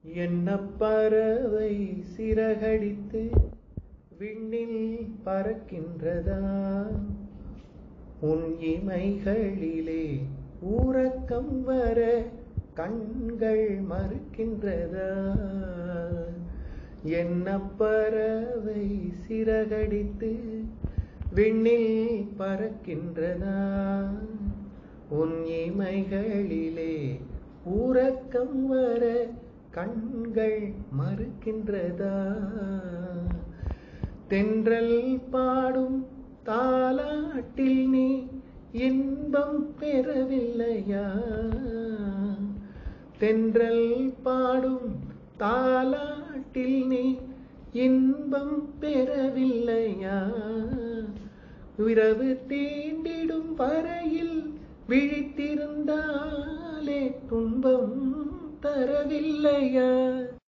என்ன பறவை சிறகடித்து விண்ணில் பறக்கின்றதா உன் இமைகளிலே ஊரக்கம் வர கண்கள் மறுக்கின்றதா என்ன பறவை சிறகடித்து விண்ணில் பறக்கின்றதா உன் இமைகளிலே ஊரக்கம் வர கண்கள் மறுக்கின்றதா தென்றல் பாடும் தாலாட்டில் நீ இன்பம் பெறவில்லையா தென்றல் பாடும் தாலாட்டில் நீ இன்பம் பெறவில்லையா இரவு தீண்டிடும் வரையில் விழித்திருந்தாலே துன்பம் தரவில்லையா